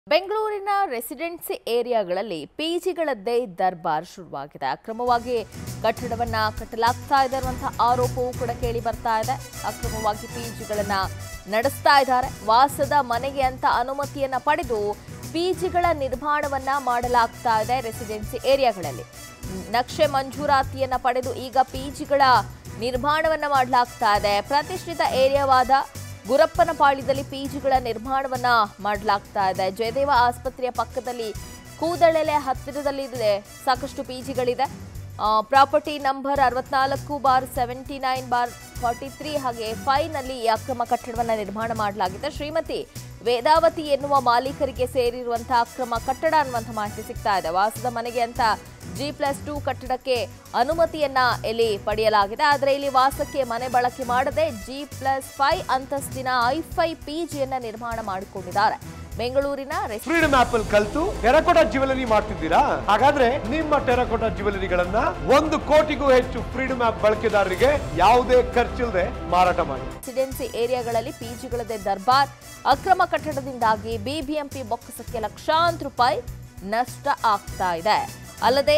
ಬೆಂಗಳೂರಿನ ರೆಸಿಡೆನ್ಸಿ ಏರಿಯಾಗಳಲ್ಲಿ ಪಿಜಿಗಳದ್ದೇ ದರ್ಬಾರ್ ಶುರುವಾಗಿದೆ ಅಕ್ರಮವಾಗಿ ಕಟ್ಟಡವನ್ನ ಕಟ್ಟಲಾಗ್ತಾ ಇದೆ ಅನ್ನುವಂತಹ ಆರೋಪವೂ ಕೂಡ ಕೇಳಿ ಬರ್ತಾ ಇದೆ ಅಕ್ರಮವಾಗಿ ಪಿಜಿಗಳನ್ನ ನಡೆಸ್ತಾ ಇದ್ದಾರೆ ವಾಸದ ಮನೆಗೆ ಅಂತ ಅನುಮತಿಯನ್ನ ಪಡೆದು ಪಿಜಿಗಳ ನಿರ್ಮಾಣವನ್ನ ಮಾಡಲಾಗ್ತಾ ಇದೆ ರೆಸಿಡೆನ್ಸಿ ಏರಿಯಾಗಳಲ್ಲಿ ನಕ್ಷೆ ಮಂಜೂರಾತಿಯನ್ನ ಪಡೆದು ಈಗ ಪಿಜಿಗಳ ನಿರ್ಮಾಣವನ್ನ ಮಾಡಲಾಗ್ತಾ ಇದೆ ಪ್ರತಿಷ್ಠಿತ ಏರಿಯಾವಾದ ಗುರಪ್ಪನಪಾಳ್ಯದಲ್ಲಿ ಪಿಜಿಗಳ ನಿರ್ಮಾಣವನ್ನ ಮಾಡಲಾಗ್ತಾ ಇದೆ ಜಯದೇವ ಆಸ್ಪತ್ರೆಯ ಪಕ್ಕದಲ್ಲಿ ಕೂದಳೆಲೆ ಹತ್ತಿರದಲ್ಲಿ ಇದೆ ಸಾಕಷ್ಟು ಪಿಜಿಗಳಿದೆ ಪ್ರಾಪರ್ಟಿ ನಂಬರ್ ಅರವತ್ನಾಲ್ಕು bar seventy nine bar forty three ಹಾಗೆ ಫೈವ್ ನಲ್ಲಿ ಈ ಅಕ್ರಮ ಕಟ್ಟಡವನ್ನ ನಿರ್ಮಾಣ ಮಾಡಲಾಗಿದೆ ಶ್ರೀಮತಿ ವೇದಾವತಿ ಎನ್ನುವ ಮಾಲೀಕರಿಗೆ ಸೇರಿರುವಂತಹ ಅಕ್ರಮ ಕಟ್ಟಡ ಅನ್ನುವಂಥ ಮಾಹಿತಿ ಸಿಗ್ತಾ ಇದೆ ವಾಸದ ಮನೆಗೆ ಅಂತ ಜಿ ಪ್ಲಸ್ ಟೂ ಕಟ್ಟಡಕ್ಕೆ ಅನುಮತಿಯನ್ನ ಇಲ್ಲಿ ಪಡೆಯಲಾಗಿದೆ ಆದರೆ ಇಲ್ಲಿ ವಾಸಕ್ಕೆ ಮನೆ ಬಳಕೆ ಮಾಡದೆ ಜಿ ಪ್ಲಸ್ ಫೈವ್ ಅಂತಸ್ತಿನ ಐಫೈ ಪಿಜಿಯನ್ನ ನಿರ್ಮಾಣ ಮಾಡಿಕೊಂಡಿದ್ದಾರೆ ಬೆಂಗಳೂರಿನ ರೆಸಿ ಫ್ರೀಡಮ್ ಆಪ್ ಅಲ್ಲಿ ಕಲ್ತು ಟೆರಕೋಟ ಜ್ಯುವೆಲರಿ ಮಾಡ್ತಿದ್ದೀರಾ ಹಾಗಾದ್ರೆ ನಿಮ್ಮ ಟೆರಕೋಟ ಜ್ಯುವೆಲರಿಗಳನ್ನ ಒಂದು ಕೋಟಿಗೂ ಹೆಚ್ಚು ಫ್ರೀಡಮ್ ಆಪ್ ಬಳಕೆದಾರರಿಗೆ ಯಾವುದೇ ಖರ್ಚಿಲ್ಲದೆ ಮಾರಾಟ ಮಾಡಿ ರೆಸಿಡೆನ್ಸಿ ಏರಿಯಾಗಳಲ್ಲಿ ಪಿಜಿಗಳದೇ ದರ್ಬಾರ್ ಅಕ್ರಮ ಕಟ್ಟಡದಿಂದಾಗಿ ಬಿಬಿಎಂಪಿ ಬೊಕ್ಕಸಕ್ಕೆ ಲಕ್ಷಾಂತರ ರೂಪಾಯಿ ನಷ್ಟ ಆಗ್ತಾ ಇದೆ ಅಲ್ಲದೆ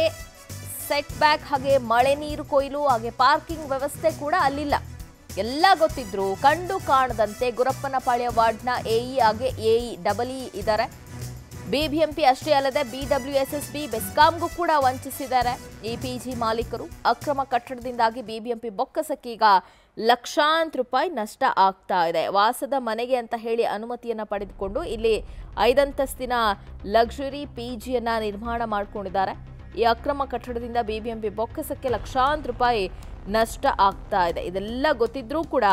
ಸೆಟ್ ಬ್ಯಾಕ್ ಹಾಗೆ ಮಳೆ ನೀರು ಕೊಯ್ಲು ಹಾಗೆ ಪಾರ್ಕಿಂಗ್ ವ್ಯವಸ್ಥೆ ಕೂಡ ಅಲ್ಲಿಲ್ಲ ಎಲ್ಲ ಗೊತ್ತಿದ್ರು ಕಂಡು ಕಾಣದಂತೆ ಗುರಪ್ಪನಪಾಳ್ಯ ವಾರ್ಡ್ನ ಎಇ ಹಾಗೆ ಎಇ ಡಬಲ್ ಇ ಇದ್ದಾರೆ ಬಿಬಿಎಂಪಿ ಅಷ್ಟೇ ಅಲ್ಲದೆ ಬಿಡಬ್ಲ್ಯೂಎಸ್ಎಸ್ಬಿ ಬೆಸ್ಕಾಂಗೂ ಕೂಡ ವಂಚಿಸಿದ್ದಾರೆ ಈ ಪಿಜಿ ಮಾಲೀಕರು ಅಕ್ರಮ ಕಟ್ಟಡದಿಂದಾಗಿ ಬಿಬಿಎಂಪಿ ಬೊಕ್ಕಸಕ್ಕೀಗ ಲಕ್ಷಾಂತರ ರೂಪಾಯಿ ನಷ್ಟ ಆಗ್ತಾ ಇದೆ ವಾಸದ ಮನೆಗೆ ಅಂತ ಹೇಳಿ ಅನುಮತಿಯನ್ನ ಪಡೆದುಕೊಂಡು ಇಲ್ಲಿ ಐದಂತಸ್ತಿನ ಲಕ್ಸುರಿ ಪಿಜಿಯನ್ನ ನಿರ್ಮಾಣ ಮಾಡಿಕೊಂಡಿದ್ದಾರೆ ಈ ಅಕ್ರಮ ಕಟ್ಟಡದಿಂದ ಬಿಬಿಎಂಪಿ ಬೊಕ್ಕಸಕ್ಕೆ ಲಕ್ಷಾಂತರ ರೂಪಾಯಿ ನಷ್ಟ ಆಗ್ತಾ ಇದೆ ಇದೆಲ್ಲ ಗೊತ್ತಿದ್ರೂ ಕೂಡ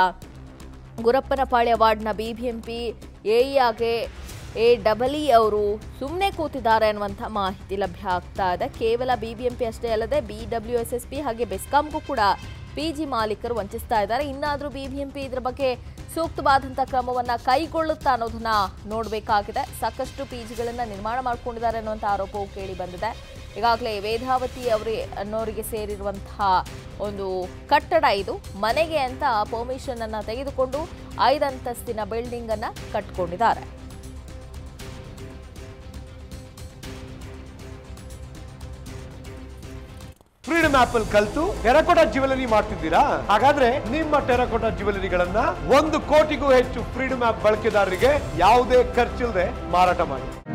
ಗುರಪ್ಪನಪಾಳ್ಯ ವಾರ್ಡ್ನ ಬಿಬಿಎಂಪಿ ಎಇಆಗೆ ಎ ಡಬಲ್ ಇ ಅವರು ಸುಮ್ಮನೆ ಕೂತಿದ್ದಾರೆ ಅನ್ನುವಂಥ ಮಾಹಿತಿ ಲಭ್ಯ ಆಗ್ತಾ ಇದೆ ಕೇವಲ ಬಿಬಿಎಂಪಿ ಅಷ್ಟೇ ಅಲ್ಲದೆ B W S S P ಹಾಗೆ ಬೆಸ್ಕಾಂಗೂ ಕೂಡ ಪಿಜಿ ಮಾಲೀಕರು ವಂಚಿಸ್ತಾ ಇದ್ದಾರೆ ಇನ್ನಾದರೂ ಬಿಬಿಎಂಪಿ ಇದರ ಬಗ್ಗೆ ಸೂಕ್ತವಾದಂಥ ಕ್ರಮವನ್ನ ಕೈಗೊಳ್ಳುತ್ತಾ ಅನ್ನೋದನ್ನ ನೋಡಬೇಕಾಗಿದೆ ಸಾಕಷ್ಟು ಪಿಜಿಗಳನ್ನ ನಿರ್ಮಾಣ ಮಾಡ್ಕೊಂಡಿದ್ದಾರೆ ಅನ್ನುವಂಥ ಆರೋಪವು ಕೇಳಿ ಬಂದಿದೆ ಈಗಾಗಲೇ ವೇದಾವತಿ ಅವರೇ ಅನ್ನೋರಿಗೆ ಸೇರಿರುವಂತಹ ಒಂದು ಕಟ್ಟಡ ಇದು ಮನೆಗೆ ಅಂತ ಪರ್ಮಿಷನ್ ಅನ್ನ ತೆಗೆದುಕೊಂಡು ಐದಂತಸ್ತಿನ ಬಿಲ್ಡಿಂಗ್ ಅನ್ನ ಕಟ್ಕೊಂಡಿದ್ದಾರೆ ಫ್ರೀಡಮ್ ಆಪ್ ಅಲ್ಲಿ ಕಲ್ತು ಟೆರಕೋಟ ಜ್ಯುವೆಲರಿ ಮಾಡ್ತಿದ್ದೀರಾ ಹಾಗಾದ್ರೆ ನಿಮ್ಮ ಟೆರಕೋಟ ಜ್ಯುವೆಲರಿಗಳನ್ನ ಒಂದು ಕೋಟಿಗೂ ಹೆಚ್ಚು ಫ್ರೀಡಮ್ ಆಪ್ ಬಳಕೆದಾರರಿಗೆ ಯಾವುದೇ ಖರ್ಚಿಲ್ಲದೆ ಮಾರಾಟ ಮಾಡಿ